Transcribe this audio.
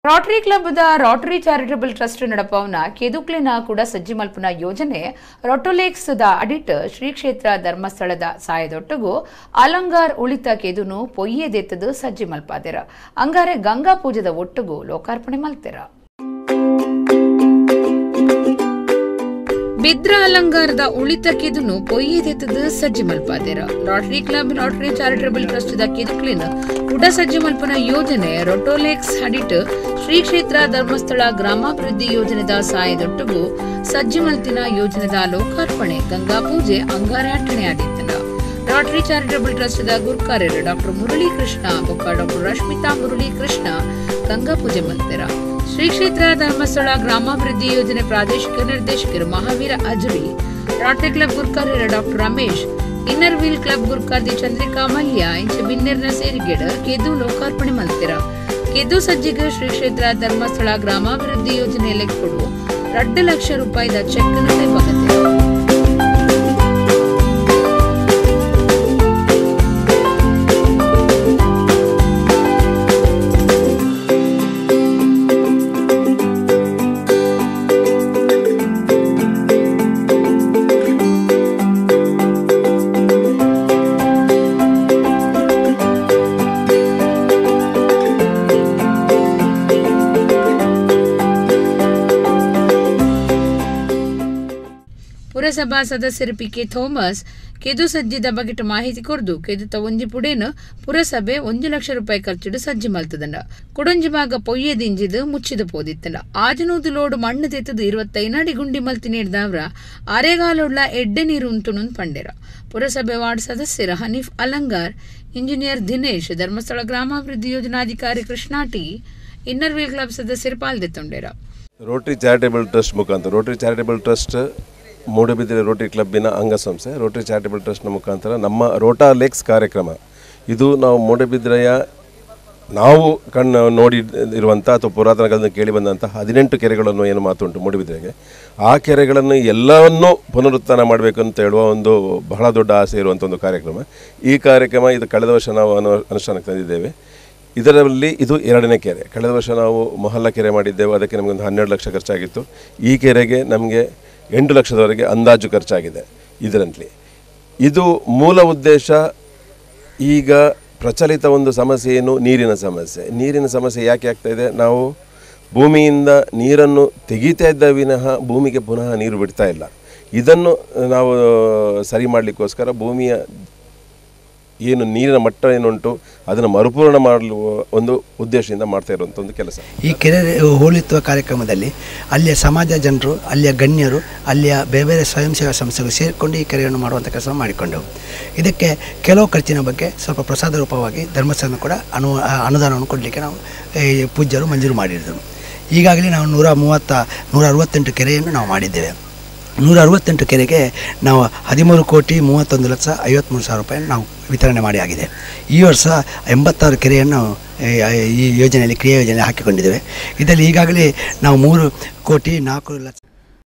Rotary ಕ್ಲಬ್ದ rotary charitable trust ನಡಪವನ ಕೆದುಕ್ಲಿನ ಕೂಡ ಸಜ್ಜಿ ಮಲ್ಪನ ಯೋಜನೆ ರೊಟೊಲೇಕ್ಸ್ ದ ಅಡಿಟ್ ಶ್ರೀ ಕ್ಷೇತ್ರ ಧರ್ಮಸ್ಥಳದ ಸಾಯದೊಟ್ಟಗೂ ಅಲಂಗಾರ್ ಉಳಿತ ಕೆದುನು ಪೊಯ್ಯೆದೆತ್ತದು ಸಜ್ಜಿ ಮಲ್ಪಾದೆರ ಅಂಗಾರೆ ಗಂಗಾ ಪೂಜೆದ ಒಟ್ಟುಗೂ ಲೋಕಾರ್ಪಣೆ ಮಲ್ತೆರ ಬಿದ್ರ ಅಲಂಗಾರದ ಉಳಿತ ಕೆದುನು ಪೊಯ್ಯೆದೆತ್ತದು ಸಜ್ಜಿ ಮಲ್ಪಾದೆರ rotary club rotary charitable trust ದ ಕೆದುಕ್ಲಿನ ಉಡ ಸಜ್ಜಿ ಮಲ್ಪನ ಯೋಜನೆ ರೊಟೋಲೆಕ್ಸ್ ಹಡಿಟ್ ಶ್ರೀ ಕ್ಷೇತ್ರ ಧರ್ಮಸ್ಥಳ ಗ್ರಾಮಾಭಿವೃದ್ಧಿ ಯೋಜನೆದ ಸಾಯದೊಟ್ಟುಗೂ ಸಜ್ಜಿ ಮಲ್ತಿನ ಯೋಜನೆದ ಲೋಕಾರ್ಪಣೆ ಗಂಗಾ ಪೂಜೆ ಅಂಗಾರ ಅಟ್ಟಣೆ ಆದಿತ್ತನ ರೋಟರಿ ಚಾರಿಟಬಲ್ ಟ್ರಸ್ಟ್ ದ ಗುರುಕಾರ್ಯರು ಡಾಕ್ಟರ್ ಮುರಳಿ ಕೃಷ್ಣ ಬೊಕ್ಕ ಡಾಕ್ಟರ್ ರಶ್ಮಿತಾ ಮುರಳಿ ಕೃಷ್ಣ ಗಂಗಾ ಪೂಜೆ ಮಲ್ತೆರ ಶ್ರೀ ಕ್ಷೇತ್ರ ಧರ್ಮಸ್ಥಳ ಗ್ರಾಮಾಭಿವೃದ್ಧಿ ಯೋಜನೆ ಪ್ರಾದೇಶಿಕ ನಿರ್ದೇಶಕರು ಮಹಾವೀರ ಅಜರಿ ರೋಟರಿ ಕ್ಲಬ್ ಗುರುಕಾರ್ಯರು doctor Ramesh inner wheel club ಗುರುಕಾರ್ದಿ ಚಂದ್ರಿಕಾ ಮಲ್ಯ ಇಂಚ ಬಿನ್ನೆರ್ನ ಸೇರಿಗೆಡ ಕೆದು ಲೋಕಾರ್ಪಣೆ ಮಲ್ತಿರ ಕೆದು ಸಜ್ಜಿಗ ಶ್ರೀ ಕ್ಷೇತ್ರ ಧರ್ಮಸ್ಥಳ ಗ್ರಾಮಾಭಿವೃದ್ಧಿ ಯೋಜನೆಯಲ್ಲಿ ಕೊಡು ಎರಡು ಲಕ್ಷ ರೂಪಾಯಿದ ಚೆಕ್ ಅನ್ನು ಪುರಸಭಾ ಸದಸ್ಯರು ಪಿ ಕೆ ಥೋಮಸ್ ಕೆದು ಸಜ್ಜಿದ ಬಗೆಟ್ ಮಾಹಿತಿ ಕೊರ್ದು ಕೆದುತ ಒಂಜಿ ಪುಡೇನು ಪುರಸಭೆ ಒಂದು ಲಕ್ಷ ರೂಪಾಯಿ ಖರ್ಚಿಡು ಸಜ್ಜಿ ಮಲ್ತದಂಡ ಕುಡೊಂಜಿ ಭಾಗ ಪೊಯ್ಯದಿಂಜಿದು ಮುಚ್ಚಿದ ಪೋದಿತ್ತಲ್ಲ ಆಜನೂದು ಲೋಡು ಮಣ್ಣು ತೆತ್ತದು ಇರುವತ್ತೈನಡಿ ಗುಂಡಿ ಮಲ್ತಿ ನೀಡಿದವ್ರ ಅರೆಗಾಲುಳ್ಳ ಎಡ್ಡೆ ನೀರು ಉಂಟುನು ಪಂಡೆರ ಪುರಸಭೆ ವಾರ್ಡ್ ಸದಸ್ಯರ ಹನೀಫ್ ಅಲಂಗಾರ್ ಇಂಜಿನಿಯರ್ ದಿನೇಶ್ ಧರ್ಮಸ್ಥಳ ಗ್ರಾಮಾಭಿವೃದ್ಧಿ ಯೋಜನಾಧಿಕಾರಿ ಕೃಷ್ಣಾಟಿ ಇನ್ನರ್ ವೀಲ್ ಕ್ಲಬ್ ಸದಸ್ಯರು ಪಾಲ್ದೆತ್ತೊಂಡೆರ ರೋಟರಿ ಚಾರಿಟೇಬಲ್ ಟ್ರಸ್ಟ್ ಮುಖಾಂತರ rotary charitable trust Moodabidri rotary ಕ್ಲಬ್ಬಿನ ಅಂಗಸಂಸ್ಥೆ ರೋಟರಿ ಚಾರಿಟೇಬಲ್ ಟ್ರಸ್ಟ್ನ ಮುಖಾಂತರ ನಮ್ಮ ರೋಟಾ ಲೇಕ್ಸ್ ಕಾರ್ಯಕ್ರಮ ಇದು ನಾವು ಮೂಡಬಿದಿರೆಯ ನಾವು ಕಣ್ಣು ನೋಡಿ ಇರುವಂಥ ಅಥವಾ ಪುರಾತನ ಕಾಲದಿಂದ ಕೇಳಿ ಬಂದಂಥ ಹದಿನೆಂಟು ಕೆರೆಗಳನ್ನು ಏನು ಮಾತುಂಟು ಮೂಡಬಿದಿರೆಗೆ ಆ ಕೆರೆಗಳನ್ನು ಎಲ್ಲವನ್ನೂ ಪುನರುತ್ಥಾನ ಮಾಡಬೇಕು ಅಂತ ಹೇಳುವ ಒಂದು ಬಹಳ ದೊಡ್ಡ ಆಸೆ ಇರುವಂಥ ಒಂದು ಕಾರ್ಯಕ್ರಮ ಈ ಕಾರ್ಯಕ್ರಮ ಇದು ಕಳೆದ ವರ್ಷ ನಾವು ಅನು ಅನುಷ್ಠಾನಕ್ಕೆ ತಂದಿದ್ದೇವೆ ಇದರಲ್ಲಿ ಇದು ಎರಡನೇ ಕೆರೆ ಕಳೆದ ವರ್ಷ ನಾವು ಮೊಹಲ್ಲ ಕೆರೆ ಮಾಡಿದ್ದೆವು ಅದಕ್ಕೆ ನಮಗೊಂದು ಹನ್ನೆರಡು ಲಕ್ಷ ಖರ್ಚಾಗಿತ್ತು ಈ ಕೆರೆಗೆ ನಮಗೆ ಎಂಟು ಲಕ್ಷದವರೆಗೆ ಅಂದಾಜು ಖರ್ಚಾಗಿದೆ ಇದರಲ್ಲಿ ಇದು ಮೂಲ ಉದ್ದೇಶ ಈಗ ಪ್ರಚಲಿತ ಒಂದು ಸಮಸ್ಯೆ ಏನು ನೀರಿನ ಸಮಸ್ಯೆ ನೀರಿನ ಸಮಸ್ಯೆ ಯಾಕೆ ಆಗ್ತಾ ಇದೆ ನಾವು ಭೂಮಿಯಿಂದ ನೀರನ್ನು ತೆಗಿತಾ ಇದ್ದ ವಿನಃ ಭೂಮಿಗೆ ಪುನಃ ನೀರು ಬಿಡ್ತಾ ಇಲ್ಲ ಇದನ್ನು ನಾವು ಸರಿ ಮಾಡಲಿಕ್ಕೋಸ್ಕರ ಭೂಮಿಯ ಏನು ನೀರಿನ ಮಟ್ಟ ಏನುಂಟು ಅದನ್ನು ಮರುಪೂರ್ಣ ಮಾಡಲು ಒಂದು ಉದ್ದೇಶದಿಂದ ಮಾಡ್ತಾ ಇರುವಂಥ ಒಂದು ಕೆಲಸ ಈ ಕೆರೆ ಹೋಲಿತ್ವ ಕಾರ್ಯಕ್ರಮದಲ್ಲಿ ಅಲ್ಲಿಯ ಸಮಾಜ ಜನರು ಅಲ್ಲಿಯ ಗಣ್ಯರು ಅಲ್ಲಿಯ ಬೇರೆ ಬೇರೆ ಸ್ವಯಂ ಸೇವಾ ಸಂಸ್ಥೆಗಳು ಸೇರಿಕೊಂಡು ಈ ಕೆರೆಯನ್ನು ಮಾಡುವಂಥ ಕೆಲಸ ಮಾಡಿಕೊಂಡೆವು ಇದಕ್ಕೆ ಕೆಲವು ಖರ್ಚಿನ ಬಗ್ಗೆ ಸ್ವಲ್ಪ ಪ್ರಸಾದ ರೂಪವಾಗಿ ಧರ್ಮಸ್ಥಳ ಕೂಡ ಅನು ಅನುದಾನವನ್ನು ಕೊಡಲಿಕ್ಕೆ ನಾವು ಈ ಪೂಜ್ಯರು ಮಂಜೂರು ಮಾಡಿದ್ರು ಈಗಾಗಲೇ ನಾವು ನೂರ ಮೂವತ್ತ ನೂರ ಅರವತ್ತೆಂಟು ಕೆರೆಯನ್ನು ನಾವು ಮಾಡಿದ್ದೇವೆ ನೂರ ಅರವತ್ತೆಂಟು ಕೆರೆಗೆ ನಾವು ಹದಿಮೂರು ಕೋಟಿ ಮೂವತ್ತೊಂದು ಲಕ್ಷ ಐವತ್ತ್ಮೂರು ಸಾವಿರ ರೂಪಾಯಿ ನಾವು ವಿತರಣೆ ಮಾಡಿ ಆಗಿದೆ ಈ ವರ್ಷ ಎಂಬತ್ತಾರು ಕೆರೆಯನ್ನು ಈ- ಈ ಯೋಜನೆಯಲ್ಲಿ ಕ್ರಿಯಾ ಯೋಜನೆಯಲ್ಲಿ ಹಾಕಿಕೊಂಡಿದ್ದೇವೆ ಇದರಲ್ಲಿ ಈಗಾಗಲೇ ನಾವು ಮೂರು ಕೋಟಿ ನಾಲ್ಕು ಲಕ್ಷ